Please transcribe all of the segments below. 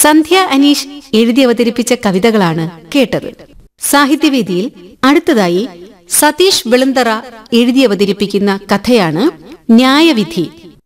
സന്ധ്യ അനീഷ് എഴുതി അവതരിപ്പിച്ച കവിതകളാണ് കേട്ടത് സാഹിത്യവേദിയിൽ അടുത്തതായി സതീഷ് വെളുന്തറ എഴുതി അവതരിപ്പിക്കുന്ന കഥയാണ് ന്യായവിധി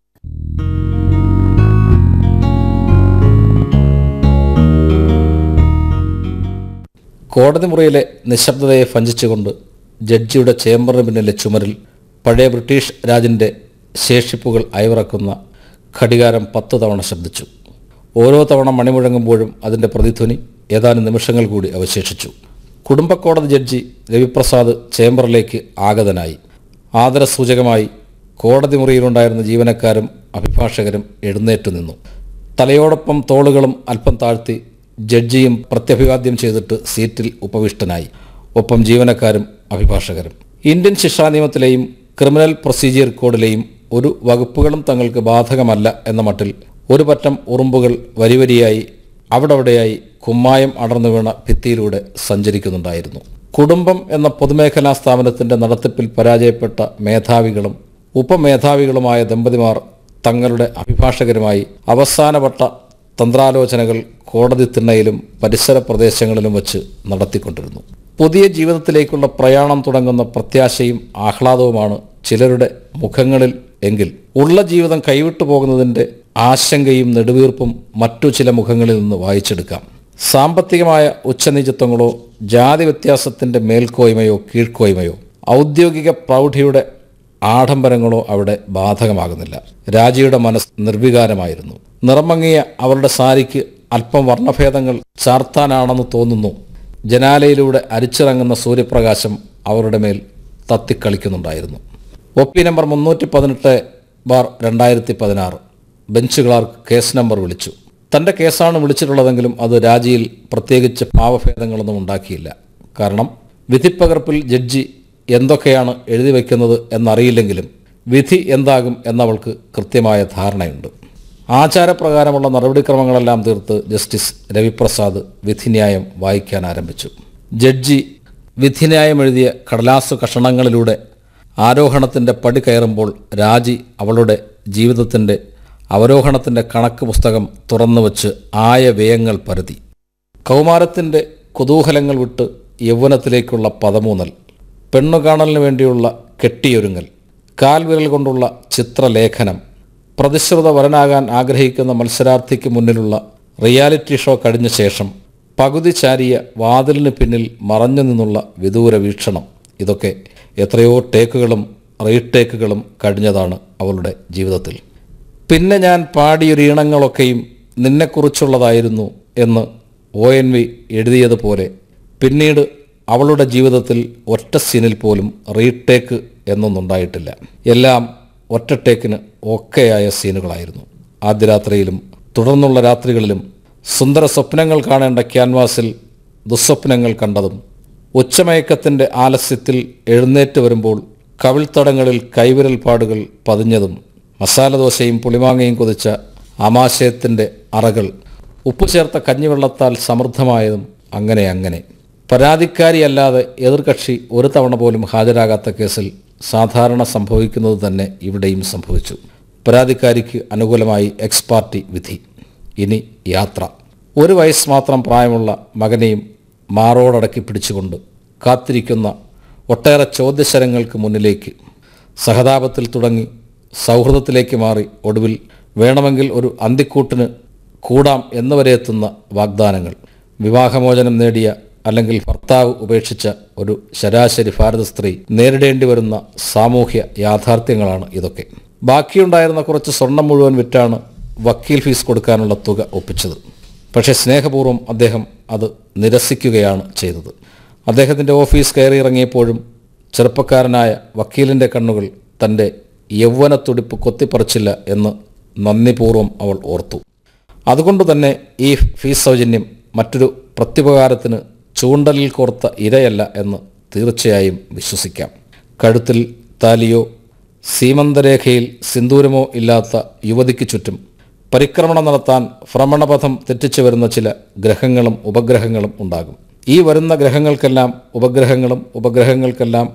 കോടതി മുറിയിലെ നിശബ്ദതയെ ഭഞ്ചിച്ചുകൊണ്ട് ജഡ്ജിയുടെ ചേംബറിന് പിന്നിലെ ചുമരിൽ പഴയ ബ്രിട്ടീഷ് രാജിൻ്റെ ശേഷിപ്പുകൾ അയവിറക്കുന്ന ഘടികാരം പത്ത് തവണ ശബ്ദിച്ചു ഓരോ തവണ മണിമുഴങ്ങുമ്പോഴും അതിൻ്റെ പ്രതിധ്വനി ഏതാനും നിമിഷങ്ങൾ കൂടി അവശേഷിച്ചു കുടുംബക്കോടതി ജഡ്ജി രവിപ്രസാദ് ചേംബറിലേക്ക് ആഗതനായി ആദരസൂചകമായി കോടതി മുറിയിലുണ്ടായിരുന്ന ജീവനക്കാരും അഭിഭാഷകരും എഴുന്നേറ്റു നിന്നു തലയോടൊപ്പം തോളുകളും അല്പം താഴ്ത്തി ജഡ്ജിയും പ്രത്യഭിവാദ്യം ചെയ്തിട്ട് സീറ്റിൽ ഉപവിഷ്ടനായി ഒപ്പം ജീവനക്കാരും അഭിഭാഷകരും ഇന്ത്യൻ ശിക്ഷാ നിയമത്തിലെയും ക്രിമിനൽ പ്രൊസീജിയർ കോഡിലെയും ഒരു വകുപ്പുകളും തങ്ങൾക്ക് ബാധകമല്ല എന്ന മട്ടിൽ ഒരു പറ്റം ഉറുമ്പുകൾ വരിവരിയായി അവിടവിടെയായി കുമ്മായം അടർന്നു വീണ ഭിത്തിയിലൂടെ സഞ്ചരിക്കുന്നുണ്ടായിരുന്നു കുടുംബം എന്ന പൊതുമേഖലാ സ്ഥാപനത്തിന്റെ നടത്തിപ്പിൽ പരാജയപ്പെട്ട മേധാവികളും ഉപമേധാവികളുമായ ദമ്പതിമാർ തങ്ങളുടെ അഭിഭാഷകരുമായി അവസാനവട്ട തന്ത്രാലോചനകൾ കോടതി തിണ്ണയിലും പരിസര പ്രദേശങ്ങളിലും വച്ച് നടത്തിക്കൊണ്ടിരുന്നു പുതിയ ജീവിതത്തിലേക്കുള്ള പ്രയാണം തുടങ്ങുന്ന പ്രത്യാശയും ആഹ്ലാദവുമാണ് ചിലരുടെ മുഖങ്ങളിൽ എങ്കിൽ ഉള്ള ജീവിതം കൈവിട്ടു പോകുന്നതിൻ്റെ ആശങ്കയും നെടുവീർപ്പും മറ്റു ചില മുഖങ്ങളിൽ നിന്ന് വായിച്ചെടുക്കാം സാമ്പത്തികമായ ഉച്ചനീചത്വങ്ങളോ ജാതി വ്യത്യാസത്തിൻ്റെ മേൽക്കോയ്മയോ കീഴ്ക്കോയ്മയോ ഔദ്യോഗിക പ്രൗഢിയുടെ ആഡംബരങ്ങളോ അവിടെ ബാധകമാകുന്നില്ല രാജിയുടെ മനസ്സ് നിർവികാരമായിരുന്നു നിറമങ്ങിയ അവരുടെ സാരിക്ക് അല്പം വർണ്ണഭേദങ്ങൾ ചാർത്താനാണെന്ന് തോന്നുന്നു ജനാലയിലൂടെ അരിച്ചിറങ്ങുന്ന സൂര്യപ്രകാശം അവരുടെ മേൽ തത്തിക്കളിക്കുന്നുണ്ടായിരുന്നു ഒ പി നമ്പർ മുന്നൂറ്റി പതിനെട്ട് ബാർ രണ്ടായിരത്തി പതിനാറ് ബെഞ്ച് ക്ലാർക്ക് കേസ് നമ്പർ വിളിച്ചു തൻ്റെ കേസാണ് വിളിച്ചിട്ടുള്ളതെങ്കിലും അത് രാജിയിൽ പ്രത്യേകിച്ച് ഭാവഭേദങ്ങളൊന്നും ഉണ്ടാക്കിയില്ല കാരണം വിധിപ്പകർപ്പിൽ ജഡ്ജി എന്തൊക്കെയാണ് എഴുതി വയ്ക്കുന്നത് എന്നറിയില്ലെങ്കിലും വിധി എന്താകും എന്നവൾക്ക് കൃത്യമായ ധാരണയുണ്ട് ആചാരപ്രകാരമുള്ള നടപടിക്രമങ്ങളെല്ലാം തീർത്ത് ജസ്റ്റിസ് രവിപ്രസാദ് വിധിന്യായം വായിക്കാൻ ആരംഭിച്ചു ജഡ്ജി വിധിന്യായം എഴുതിയ കടലാസു കഷണങ്ങളിലൂടെ ആരോഹണത്തിൻ്റെ പടി കയറുമ്പോൾ രാജി അവളുടെ ജീവിതത്തിൻ്റെ അവരോഹണത്തിൻ്റെ കണക്ക് പുസ്തകം തുറന്നു വച്ച് ആയ വ്യയങ്ങൾ പരതി കൗമാരത്തിൻ്റെ കുതൂഹലങ്ങൾ വിട്ട് യൗവനത്തിലേക്കുള്ള പദമൂന്നൽ പെണ്ണുകാണലിന് വേണ്ടിയുള്ള കെട്ടിയൊരുങ്ങൽ കാൽവിരൽ കൊണ്ടുള്ള ചിത്രലേഖനം പ്രതിശ്രുത വരനാകാൻ ആഗ്രഹിക്കുന്ന മത്സരാർത്ഥിക്ക് മുന്നിലുള്ള റിയാലിറ്റി ഷോ കഴിഞ്ഞ ശേഷം പകുതി ചാരിയ വാതിലിന് പിന്നിൽ മറഞ്ഞു നിന്നുള്ള വിദൂര വീക്ഷണം ഇതൊക്കെ എത്രയോ ടേക്കുകളും റീടേക്കുകളും കഴിഞ്ഞതാണ് അവളുടെ ജീവിതത്തിൽ പിന്നെ ഞാൻ പാടിയൊരു ഈണങ്ങളൊക്കെയും നിന്നെക്കുറിച്ചുള്ളതായിരുന്നു എന്ന് ഒ എൻ വി എഴുതിയതുപോലെ പിന്നീട് അവളുടെ ജീവിതത്തിൽ ഒറ്റ സീനിൽ പോലും റീടേക്ക് എന്നൊന്നുണ്ടായിട്ടില്ല എല്ലാം ഒറ്റ ടേക്കിന് ഒക്കെയായ സീനുകളായിരുന്നു ആദ്യ രാത്രിയിലും തുടർന്നുള്ള രാത്രികളിലും സുന്ദര സ്വപ്നങ്ങൾ കാണേണ്ട ക്യാൻവാസിൽ ദുസ്വപ്നങ്ങൾ കണ്ടതും ഉച്ചമയക്കത്തിൻ്റെ ആലസ്യത്തിൽ എഴുന്നേറ്റ് വരുമ്പോൾ കവിൾത്തടങ്ങളിൽ കൈവിരൽ പാടുകൾ പതിഞ്ഞതും മസാലദോശയും പുളിമാങ്ങയും കൊതിച്ച ആമാശയത്തിൻ്റെ അറകൾ ഉപ്പു ചേർത്ത കഞ്ഞിവെള്ളത്താൽ സമൃദ്ധമായതും അങ്ങനെ അങ്ങനെ പരാതിക്കാരിയല്ലാതെ എതിർകക്ഷി ഒരു തവണ പോലും ഹാജരാകാത്ത കേസിൽ സാധാരണ സംഭവിക്കുന്നത് തന്നെ ഇവിടെയും സംഭവിച്ചു പരാതിക്കാരിക്ക് അനുകൂലമായി എക്സ് പാർട്ടി വിധി ഇനി യാത്ര ഒരു വയസ്സ് മാത്രം പ്രായമുള്ള മകനെയും മാറോടടക്കി പിടിച്ചുകൊണ്ട് കാത്തിരിക്കുന്ന ഒട്ടേറെ ചോദ്യശരങ്ങൾക്ക് മുന്നിലേക്ക് സഹതാപത്തിൽ തുടങ്ങി സൗഹൃദത്തിലേക്ക് മാറി ഒടുവിൽ വേണമെങ്കിൽ ഒരു അന്തിക്കൂട്ടിന് കൂടാം എന്നുവരെ എത്തുന്ന വാഗ്ദാനങ്ങൾ വിവാഹമോചനം നേടിയ അല്ലെങ്കിൽ ഭർത്താവ് ഉപേക്ഷിച്ച ഒരു ശരാശരി ഭാരത സ്ത്രീ നേരിടേണ്ടി വരുന്ന സാമൂഹ്യ യാഥാർത്ഥ്യങ്ങളാണ് ഇതൊക്കെ ബാക്കിയുണ്ടായിരുന്ന കുറച്ച് സ്വർണം മുഴുവൻ വിറ്റാണ് വക്കീൽ ഫീസ് കൊടുക്കാനുള്ള തുക ഒപ്പിച്ചത് പക്ഷേ സ്നേഹപൂർവ്വം അദ്ദേഹം അത് നിരസിക്കുകയാണ് ചെയ്തത് അദ്ദേഹത്തിൻ്റെ ഓഫീസ് കയറിയിറങ്ങിയപ്പോഴും ചെറുപ്പക്കാരനായ വക്കീലിൻ്റെ കണ്ണുകൾ തൻ്റെ യൗവന തുടിപ്പ് കൊത്തിപ്പറിച്ചില്ല എന്ന് നന്ദിപൂർവ്വം അവൾ ഓർത്തു അതുകൊണ്ട് തന്നെ ഈ ഫീസ് സൗജന്യം മറ്റൊരു പ്രത്യുപകാരത്തിന് ചൂണ്ടലിൽ കോർത്ത ഇരയല്ല എന്ന് തീർച്ചയായും വിശ്വസിക്കാം കഴുത്തിൽ താലിയോ സീമന്തരേഖയിൽ സിന്ദൂരമോ ഇല്ലാത്ത യുവതിക്ക് ചുറ്റും പരിക്രമണം നടത്താൻ ഭ്രമണപഥം തെറ്റിച്ചു വരുന്ന ചില ഗ്രഹങ്ങളും ഉപഗ്രഹങ്ങളും ഉണ്ടാകും ഈ വരുന്ന ഗ്രഹങ്ങൾക്കെല്ലാം ഉപഗ്രഹങ്ങളും ഉപഗ്രഹങ്ങൾക്കെല്ലാം